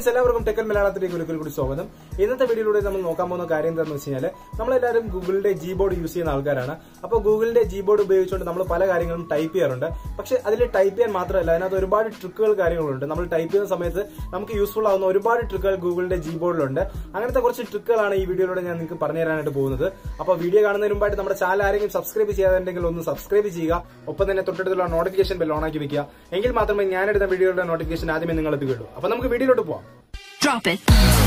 Friends എല്ലാവർക്കും ടെക്കൽ മലയാളത്തിലേക്ക് ഒരിക്കൽ കൂടി സ്വാഗതം ഇന്നത്തെ വീഡിയോയിലൂടെ നമ്മൾ നോക്കാൻ പോകുന്ന കാര്യം എന്താണെന്ന് വെച്ച് കഴിഞ്ഞാൽ നമ്മളെല്ലാവരും ഗൂഗിളിന്റെ ജി ബോർഡ് യൂസ് ചെയ്യുന്ന ആൾക്കാരാണ് അപ്പോൾ ഗൂഗിളിന്റെ ജി ബോർഡ് ഉപയോഗിച്ചുകൊണ്ട് നമ്മൾ പല കാര്യങ്ങളും ടൈപ്പ് ചെയ്യാറുണ്ട് പക്ഷെ അതിൽ ടൈപ്പ് ചെയ്യാൻ മാത്രമല്ല അതിനകത്ത് ഒരുപാട് ട്രിക്കുകൾ കാര്യങ്ങളുണ്ട് നമ്മൾ ടൈപ്പ് ചെയ്യുന്ന സമയത്ത് നമുക്ക് യൂസ്ഫുൾ ആവുന്ന ഒരുപാട് ട്രിക്കുകൾ ഗൂഗിളിന്റെ ജി ബോർഡിലുണ്ട് അങ്ങനത്തെ കുറച്ച് ട്രിക്കുകളാണ് ഈ വീഡിയോയിലൂടെ ഞാൻ നിങ്ങൾക്ക് പറഞ്ഞു തരാനായിട്ട് പോകുന്നത് അപ്പോൾ വീഡിയോ കാണുന്നതിന് മുമ്പായിട്ട് നമ്മുടെ ചാനൽ ആരെങ്കിലും സബ്സ്ക്രൈബ് ചെയ്യാതുണ്ടെങ്കിൽ ഒന്ന് സബ്സ്ക്രൈബ് ചെയ്യുക ഒപ്പം തന്നെ തൊട്ടടുത്തുള്ള നോട്ടിഫിക്കേഷൻ ബെൽ ഓൺ ആക്കി വെക്കുക എങ്കിൽ മാത്രമേ ഞാനെടുത്ത വീഡിയോയുടെ നോട്ടിഫിക്കേഷൻ ആദ്യമേ നിങ്ങൾ എത്തുകയുള്ളൂ അപ്പോൾ നമുക്ക് വീഡിയോയിലോട്ട് പോവാം Drop it.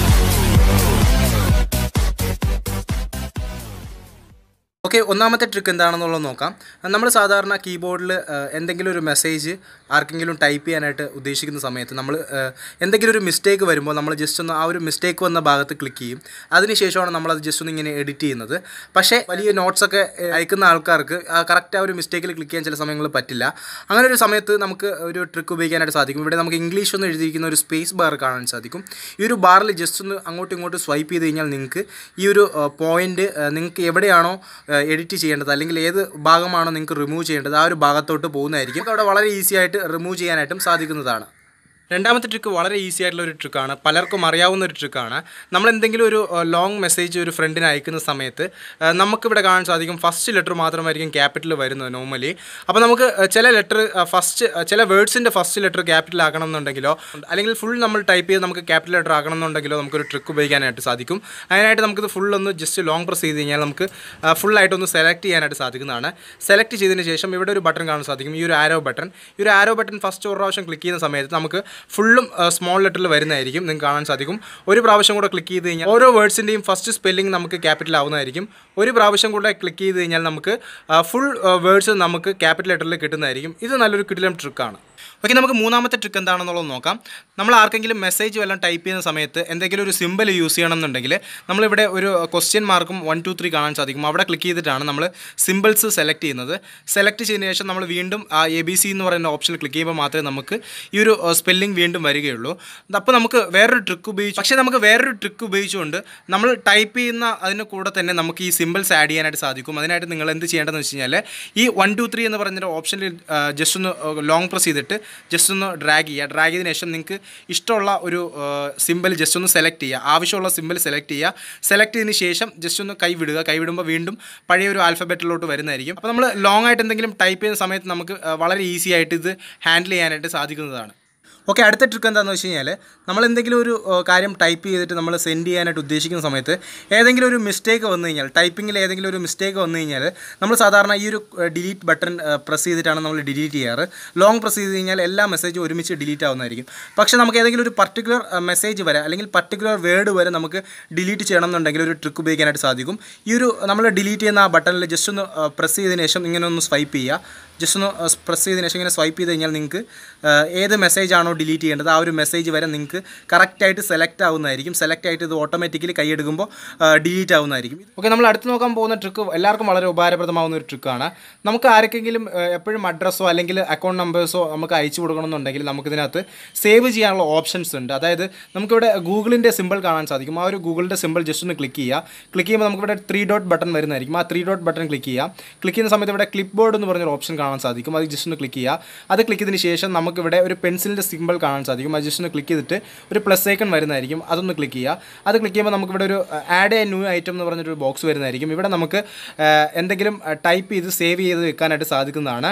ഓക്കെ ഒന്നാമത്തെ ട്രിക്ക് എന്താണെന്നുള്ളത് നോക്കാം നമ്മൾ സാധാരണ കീബോർഡിൽ എന്തെങ്കിലും ഒരു മെസ്സേജ് ആർക്കെങ്കിലും ടൈപ്പ് ചെയ്യാനായിട്ട് ഉദ്ദേശിക്കുന്ന സമയത്ത് നമ്മൾ എന്തെങ്കിലും ഒരു മിസ്റ്റേക്ക് വരുമ്പോൾ നമ്മൾ ജസ്റ്റ് ഒന്ന് ആ ഒരു മിസ്റ്റേക്ക് വന്ന ഭാഗത്ത് ക്ലിക്ക് ചെയ്യും അതിനുശേഷമാണ് നമ്മൾ അത് ജസ്റ്റ് ഒന്ന് ഇങ്ങനെ എഡിറ്റ് ചെയ്യുന്നത് പക്ഷേ വലിയ നോട്ട്സ് ഒക്കെ അയക്കുന്ന ആൾക്കാർക്ക് കറക്റ്റ് ആ ഒരു മിസ്റ്റേക്കിൽ ക്ലിക്ക് ചെയ്യാൻ ചില സമയങ്ങളിൽ പറ്റില്ല അങ്ങനെ ഒരു സമയത്ത് നമുക്ക് ഒരു ട്രിക്ക് ഉപയോഗിക്കാനായിട്ട് സാധിക്കും ഇവിടെ നമുക്ക് ഇംഗ്ലീഷ് ഒന്ന് എഴുതിയിരിക്കുന്ന ഒരു സ്പേസ് ബാർ കാണാൻ സാധിക്കും ഈ ഒരു ബാറിൽ ജസ്റ്റ് ഒന്ന് അങ്ങോട്ടും ഇങ്ങോട്ടും സ്വൈപ്പ് ചെയ്ത് കഴിഞ്ഞാൽ നിങ്ങൾക്ക് ഈ ഒരു പോയിന്റ് നിങ്ങൾക്ക് എവിടെയാണോ എഡിറ്റ് ചെയ്യേണ്ടത് അല്ലെങ്കിൽ ഏത് ഭാഗമാണോ നിങ്ങൾക്ക് റിമൂവ് ചെയ്യേണ്ടത് ആ ഒരു ഭാഗത്തോട്ട് പോകുന്നതായിരിക്കും നമുക്ക് അവിടെ വളരെ ഈസി ആയിട്ട് റിമൂവ് ചെയ്യാനായിട്ടും സാധിക്കുന്നതാണ് രണ്ടാമത്തെ ട്രിക്ക് വളരെ ഈസി ആയിട്ടുള്ള ഒരു ട്രിക്കാണ് പലർക്കും അറിയാവുന്ന ഒരു ട്രിക്കാണ് നമ്മൾ എന്തെങ്കിലും ഒരു ലോങ് മെസ്സേജ് ഒരു ഫ്രണ്ടിന് അയക്കുന്ന സമയത്ത് ആ, നമുക്കിവിടെ കാണാൻ സാധിക്കും ഫസ്റ്റ് ലെറ്റർ മാത്രമായിരിക്കും ക്യാപിറ്റൽ വരുന്നത് നോർമലി അപ്പോൾ നമുക്ക് ആ, ചില ലെറ്റർ ഫസ്റ്റ് ചില വേർഡ്സിൻ്റെ ഫസ്റ്റ് ലെറ്റർ ക്യാപിറ്റൽ ആക്കണം എന്നുണ്ടെങ്കിലോ അല്ലെങ്കിൽ ഫുൾ നമ്മൾ ടൈപ്പ് ചെയ്ത് നമുക്ക് ക്യാപിറ്റൽ ലെറ്റർ ആക്കണം എന്നുണ്ടെങ്കിലോ നമുക്കൊരു ട്രിക്ക് ഉപയോഗിക്കാനായിട്ട് സാധിക്കും അതിനായിട്ട് നമുക്കിത് ഫുൾ ഒന്ന് ജസ്റ്റ് ലോങ് പ്രസ് ചെയ്ത് കഴിഞ്ഞാൽ നമുക്ക് ഫുള്ളായിട്ടൊന്ന് സെലക്ട് ചെയ്യാനായിട്ട് സാധിക്കുന്നതാണ് സെലക്ട് ചെയ്തതിന് ശേഷം ഇവിടെ ഒരു ബട്ടൺ കാണാൻ സാധിക്കും ഈ ഒരു ആരോ ബട്ടൺ ഈ ഒരു ആരോ ബട്ടൺ ഫസ്റ്റ് ഒരു പ്രാവശ്യം ക്ലിക്ക് ചെയ്യുന്ന സമയത്ത് നമുക്ക് ഫുള്ളും സ്മോൾ ലെറ്ററിൽ വരുന്നതായിരിക്കും നിങ്ങൾക്ക് കാണാൻ സാധിക്കും ഒരു പ്രാവശ്യം കൂടെ ക്ലിക്ക് ചെയ്ത് കഴിഞ്ഞാൽ ഓരോ വേർഡ്സിൻ്റെയും ഫസ്റ്റ് സ്പെല്ലിംഗ് നമുക്ക് ക്യാപിറ്റൽ ആവുന്നതായിരിക്കും ഒരു പ്രാവശ്യം കൂടെ ക്ലിക്ക് ചെയ്ത് കഴിഞ്ഞാൽ നമുക്ക് ഫുൾ വേർഡ്സ് നമുക്ക് ക്യാപിറ്റൽ ലെറ്ററിൽ കിട്ടുന്നതായിരിക്കും ഇത് നല്ലൊരു കിടിലം ട്രിക്കാണ് ഓക്കെ നമുക്ക് മൂന്നാമത്തെ ട്രിക്ക് എന്താണെന്നുള്ളത് നോക്കാം നമ്മൾ ആർക്കെങ്കിലും മെസ്സേജ് വല്ലതും ടൈപ്പ് ചെയ്യുന്ന സമയത്ത് എന്തെങ്കിലും ഒരു സിമ്പിൾ യൂസ് ചെയ്യണം എന്നുണ്ടെങ്കിൽ നമ്മളിവിടെ ഒരു ക്വസ്റ്റ്യൻ മാർക്കും വൺ ടു ത്രീ കാണാൻ സാധിക്കും അവിടെ ക്ലിക്ക് ചെയ്തിട്ടാണ് നമ്മൾ സിമ്പിൾസ് സെലക്ട് ചെയ്യുന്നത് സെലക്ട് ചെയ്തതിന് ശേഷം നമ്മൾ വീണ്ടും ആ എ ബി സി എന്ന് പറയുന്ന ഓപ്ഷനിൽ ക്ലിക്ക് ചെയ്യുമ്പോൾ മാത്രമേ നമുക്ക് ഈ ഒരു സ്പെല്ലിംഗ് വീണ്ടും വരികയുള്ളൂ അപ്പോൾ നമുക്ക് വേറൊരു ട്രിക്ക് ഉപയോഗിച്ച് പക്ഷേ നമുക്ക് വേറൊരു ട്രിക്ക് ഉപയോഗിച്ചുകൊണ്ട് നമ്മൾ ടൈപ്പ് ചെയ്യുന്ന അതിന് കൂടെ തന്നെ നമുക്ക് ഈ സിമ്പിൾസ് ആഡ് ചെയ്യാനായിട്ട് സാധിക്കും അതിനായിട്ട് നിങ്ങൾ എന്ത് ചെയ്യേണ്ടതെന്ന് വെച്ച് കഴിഞ്ഞാൽ ഈ വൺ ടു ത്രീ എന്ന് പറഞ്ഞൊരു ഓപ്ഷനിൽ ജസ്റ്റ് ഒന്ന് ലോങ് പ്രസ് ചെയ്തിട്ട് ജസ്റ്റ് ഒന്ന് ഡ്രാഗ് ചെയ്യുക ഡ്രാഗ് ചെയ്തതിന് ശേഷം നിങ്ങൾക്ക് ഇഷ്ടമുള്ള ഒരു സിമ്പിൾ ജസ്റ്റ് ഒന്ന് സെലക്ട് ചെയ്യുക ആവശ്യമുള്ള സിമ്പിൾ സെലക്ട് ചെയ്യുക സെലക്ട് ചെയ്തതിന് ശേഷം ജസ്റ്റ് ഒന്ന് കൈ വിടുക കൈ വിടുമ്പോൾ വീണ്ടും പഴയ ഒരു ആൽഫബറ്റിലോട്ട് വരുന്നതായിരിക്കും അപ്പോൾ നമ്മൾ ലോങ് ആയിട്ട് എന്തെങ്കിലും ടൈപ്പ് ചെയ്യുന്ന സമയത്ത് നമുക്ക് ആ, വളരെ ഈസി ആയിട്ട് ഇത് ഹാൻഡിൽ ചെയ്യാനായിട്ട് സാധിക്കുന്നതാണ് ഓക്കെ അടുത്ത ട്രിക്ക് എന്താണെന്ന് വെച്ച് കഴിഞ്ഞാൽ നമ്മൾ എന്തെങ്കിലും ഒരു ആ, കാര്യം ടൈപ്പ് ചെയ്തിട്ട് നമ്മൾ സെൻഡ് ചെയ്യാനായിട്ട് ഉദ്ദേശിക്കുന്ന സമയത്ത് ഏതെങ്കിലും ഒരു മിസ്റ്റേക്ക് വന്നു കഴിഞ്ഞാൽ ടൈപ്പിങ്ങിൽ ഏതെങ്കിലും ഒരു മിസ്റ്റേക്ക് വന്നു കഴിഞ്ഞാൽ നമ്മൾ സാധാരണ ഈ ഒരു ഡിലീറ്റ് ബട്ടൺ പ്രസ് ചെയ്തിട്ടാണ് നമ്മൾ ഡിലീറ്റ് ചെയ്യാറ് ലോങ് പ്രസ് ചെയ്ത് കഴിഞ്ഞാൽ എല്ലാ മെസ്സേജും ഒരുമിച്ച് ഡിലീറ്റ് ആവുന്നതായിരിക്കും പക്ഷേ നമുക്ക് ഏതെങ്കിലും ഒരു പർട്ടിക്കുലർ മെസ്സേജ് വരെ അല്ലെങ്കിൽ പർട്ടിക്കുലർ വേർഡ് വരെ നമുക്ക് ഡിലീറ്റ് ചെയ്യണം എന്നുണ്ടെങ്കിൽ ഒരു ട്രിക്ക് ഉപയോഗിക്കാനായിട്ട് സാധിക്കും ഈ ഒരു നമ്മൾ ഡിലീറ്റ് ചെയ്യുന്ന ആ ബട്ടണിൽ ജസ്റ്റ് ഒന്ന് പ്രസ് ചെയ്തതിന് ശേഷം ഇങ്ങനെ ഒന്ന് സ്വൈപ്പ് ചെയ്യുക ജസ്റ്റ് ഒന്ന് പ്രസ് ചെയ്തതിന് ശേഷം ഇങ്ങനെ സ്വൈപ്പ് ചെയ്ത് കഴിഞ്ഞാൽ നിങ്ങൾക്ക് ഏത് മെസ്സേജ് ആണോ ഡിലീറ്റ് ചെയ്യേണ്ടത് ആ ഒരു മെസ്സേജ് വരെ നിങ്ങൾക്ക് കറക്റ്റായിട്ട് സെലക്ട് ആവുന്നതായിരിക്കും സെലക്ട് ആയിട്ട് ഇത് ഓട്ടോമാറ്റിക്കലി കൈയെടുക്കുമ്പോൾ ഡിലീറ്റ് ആവുന്നതായിരിക്കും ഓക്കെ നമ്മൾ അടുത്ത് നോക്കാൻ പോകുന്ന ട്രിക്ക് എല്ലാവർക്കും വളരെ ഉപകാരപ്രദമാവുന്ന ഒരു ട്രിക്കാണ് നമുക്ക് ആർക്കെങ്കിലും ഏഹ്, എപ്പോഴും അഡ്രസ്സോ അല്ലെങ്കിൽ അക്കൗണ്ട് നമ്പേഴ്സോ നമുക്ക് അയച്ചു കൊടുക്കണമെന്നുണ്ടെങ്കിൽ നമുക്കിതിനകത്ത് സേവ് ചെയ്യാനുള്ള ഓപ്ഷൻസ് ഉണ്ട് അതായത് നമുക്കിവിടെ ഗൂഗിളിൻ്റെ സിമ്പിൾ കാണാൻ സാധിക്കും ആ ഒരു ഗൂഗിളിൻ്റെ സിമ്പിൾ ജസ്റ്റ് ഒന്ന് ക്ലിക്ക് ചെയ്യുക ക്ലിക്ക് ചെയ്യുമ്പോൾ നമുക്കിവിടെ ത്രീ ഡോട്ട് ബട്ടൺ വരുന്നതായിരിക്കും ആ ത്രീ ഡോട്ട് ബട്ടൺ ക്ലിക്ക് ചെയ്യുക ക്ലിക്ക് ചെയ്യുന്ന സമയത്ത് ഇവിടെ ക്ലിപ്പ് ബോർഡ് എന്ന് പറഞ്ഞൊരു ഓപ്ഷൻ കാണാൻ സാധിക്കും അത് ജസ്റ്റ് ഒന്ന് ക്ലിക്ക് ചെയ്യുക അത് ക്ലിക്ക് ചെയ്തതിന് ശേഷം നമുക്കിവിടെ ഒരു പെൻസിലിൻ്റെ സിമ്പിൾ കാണാൻ സാധിക്കും അത് ജസ്റ്റ് ഒന്ന് ക്ലിക്ക് ചെയ്തിട്ട് ഒരു പ്ലസ് ഐക്കൺ വരുന്നതായിരിക്കും അതൊന്ന് ക്ലിക്ക് ചെയ്യുക അത് ക്ലിക്ക് ചെയ്യുമ്പോൾ നമുക്കിവിടെ ഒരു ആഡ് എ ന്യൂ ഐറ്റം എന്ന് പറഞ്ഞൊരു ബോക്സ് വരുന്നതായിരിക്കും ഇവിടെ നമുക്ക് ആ, എന്തെങ്കിലും ടൈപ്പ് ചെയ്ത് സേവ് ചെയ്ത് വെക്കാനായിട്ട് സാധിക്കുന്നതാണ്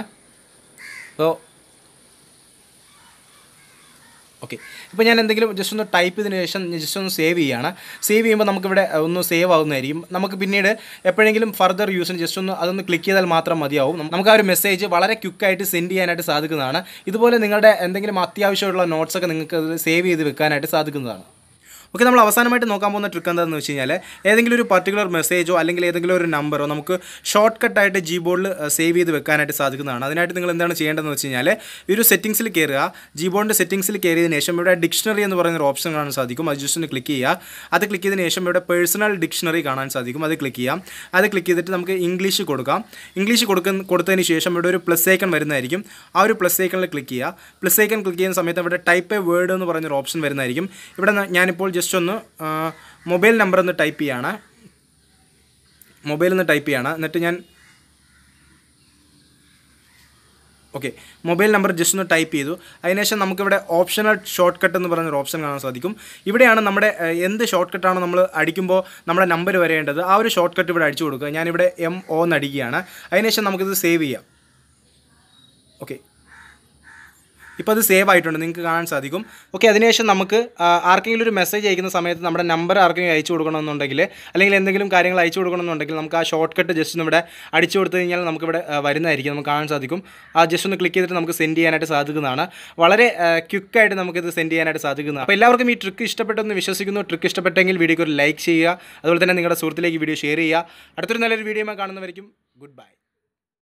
അപ്പോൾ ഓക്കെ ഇപ്പോൾ ഞാൻ എന്തെങ്കിലും ജസ്റ്റ് ഒന്ന് ടൈപ്പ് ചെയ്തതിന് ശേഷം ജസ്റ്റ് ഒന്ന് സേവ് ചെയ്യുകയാണ് സേവ് ചെയ്യുമ്പോൾ നമുക്കിവിടെ ഒന്ന് സേവ് ആവുന്നതായിരിക്കും നമുക്ക് പിന്നീട് എപ്പോഴെങ്കിലും ഫർദർ യൂസിന് ജസ്റ്റ് ഒന്ന് അതൊന്ന് ക്ലിക്ക് ചെയ്താൽ മാത്രം മതിയാവും നമുക്ക് ആ ഒരു മെസ്സേജ് വളരെ ക്വിക്കായിട്ട് സെൻഡ് ചെയ്യാനായിട്ട് സാധിക്കുന്നതാണ് ഇതുപോലെ നിങ്ങളുടെ എന്തെങ്കിലും അത്യാവശ്യമുള്ള നോട്ട്സൊക്കെ നിങ്ങൾക്ക് സേവ് ചെയ്ത് വെക്കാനായിട്ട് സാധിക്കുന്നതാണ് ഓക്കെ നമ്മൾ അവസാനമായിട്ട് നോക്കാൻ പോകുന്ന ട്രിക്ക് എന്താണെന്ന് വെച്ച് കഴിഞ്ഞാൽ ഏതെങ്കിലും ഒരു പർട്ടിക്കുലർ മെസ്സേജോ അല്ലെങ്കിൽ ഏതെങ്കിലും ഒരു നമ്പറോ നമുക്ക് ഷോർട്ട് കട്ടായിട്ട് ജി ബോർഡിൽ സേവ് ചെയ്ത് വെക്കാനായിട്ട് സാധിക്കുന്നതാണ് അതിനായിട്ട് നിങ്ങൾ എന്താണ് ചെയ്യേണ്ടതെന്ന് വെച്ച് കഴിഞ്ഞാൽ ഈ ഒരു സെറ്റിംഗ്സിൽ കയറുക ജി ബോർഡിൻ്റെ സെറ്റിംഗ്സിൽ കയറിയതിന് ശേഷം ഇവിടെ ഡിക്ഷണറി എന്ന് പറയുന്ന ഒരു ഓപ്ഷൻ കാണാൻ സാധിക്കും അത് ജസ്റ്റ് ഒന്ന് ക്ലിക്ക് ചെയ്യുക അത് ക്ലിക്ക് ചെയ്തതിന് ശേഷം ഇവിടെ പേഴ്സണൽ ഡിക്ഷണറി കാണാൻ സാധിക്കും അത് ക്ലിക്ക് ചെയ്യാം അത് ക്ലിക്ക് ചെയ്തിട്ട് നമുക്ക് ഇംഗ്ലീഷ് കൊടുക്കാം ഇംഗ്ലീഷ് കൊടുക്കുന്ന കൊടുത്തതിന് ശേഷം ഇവിടെ ഒരു പ്ലസ് ഐക്കൺ വരുന്നതായിരിക്കും ആ ഒരു പ്ലസ് ഐക്കണിൽ ക്ലിക്ക് ചെയ്യുക പ്ലസ് ഐക്കൺ ക്ലിക്ക് ചെയ്യുന്ന സമയത്ത് ഇവിടെ ടൈപ്പ് എ വേർഡ് എന്ന് പറയുന്നൊരു ഓപ്ഷൻ വരുന്നതായിരിക്കും ഇവിടെ ന- ഞാനിപ്പോൾ ജസ്റ്റ് ഒന്ന് മൊബൈൽ നമ്പർ ഒന്ന് ടൈപ്പ് ചെയ്യാണ് മൊബൈലിൽ നിന്ന് ടൈപ്പ് ചെയ്യാണ് എന്നിട്ട് ഞാൻ ഓക്കെ മൊബൈൽ നമ്പർ ജസ്റ്റ് ഒന്ന് ടൈപ്പ് ചെയ്തു അതിനുശേഷം നമുക്കിവിടെ ഓപ്ഷണൽ ഷോർട്ട് കട്ട് എന്ന് പറഞ്ഞൊരു ഓപ്ഷൻ കാണാൻ സാധിക്കും ഇവിടെയാണ് നമ്മുടെ ഏഹ്, എന്ത് ഷോർട്ട് കട്ടാണോ നമ്മൾ അടിക്കുമ്പോൾ നമ്മുടെ നമ്പർ വരേണ്ടത് ആ ഒരു ഷോർട്ട് കട്ട് ഇവിടെ അടിച്ചു കൊടുക്കുക ഞാനിവിടെ എം ഒ എന്ന് അടിക്കുകയാണ് അതിനുശേഷം നമുക്കിത് സേവ് ചെയ്യാം ഓക്കെ ഇപ്പോൾ അത് സേവ് ആയിട്ടുണ്ട് നിങ്ങൾക്ക് കാണാൻ സാധിക്കും ഓക്കെ അതിനുശേഷം നമുക്ക് ആ, ആർക്കെങ്കിലും ഒരു മെസ്സേജ് അയക്കുന്ന സമയത്ത് നമ്മുടെ നമ്പർ ആർക്കെങ്കിലും അയച്ചു കൊടുക്കണമെന്നുണ്ടെങ്കിൽ അല്ലെങ്കിൽ എന്തെങ്കിലും കാര്യങ്ങൾ അയച്ചു കൊടുക്കണമെന്നുണ്ടെങ്കിൽ നമുക്ക് ആ ഷോർട്ട് കട്ട് ജസ്റ്റ് ഒന്ന് ഇവിടെ അടിച്ചു കൊടുത്തു കഴിഞ്ഞാൽ നമുക്കിവിടെ ആ, വരുന്നതായിരിക്കും നമുക്ക് കാണാൻ സാധിക്കും ആ ജസ്റ്റ് ഒന്ന് ക്ലിക്ക് ചെയ്തിട്ട് നമുക്ക് സെൻഡ് ചെയ്യാനായിട്ട് സാധിക്കുന്നതാണ് വളരെ ക്വിക്കായിട്ട് നമുക്കിത് സെൻഡ് ചെയ്യാനായിട്ട് സാധിക്കുന്നതാണ് അപ്പോൾ എല്ലാവർക്കും ഈ ട്രിക്ക് ഇഷ്ടപ്പെട്ടെന്ന് വിശ്വസിക്കുന്നു ട്രിക്ക് ഇഷ്ടപ്പെട്ടെങ്കിൽ വീഡിയോക്ക് ഒരു ലൈക്ക് ചെയ്യുക അതുപോലെ തന്നെ നിങ്ങളുടെ സുഹൃത്തിലേക്ക് വീഡിയോ ഷെയർ ചെയ്യുക അടുത്തൊരു നല്ലൊരു വീഡിയോ കാണുന്നവരിക്കും ഗുഡ് ബൈ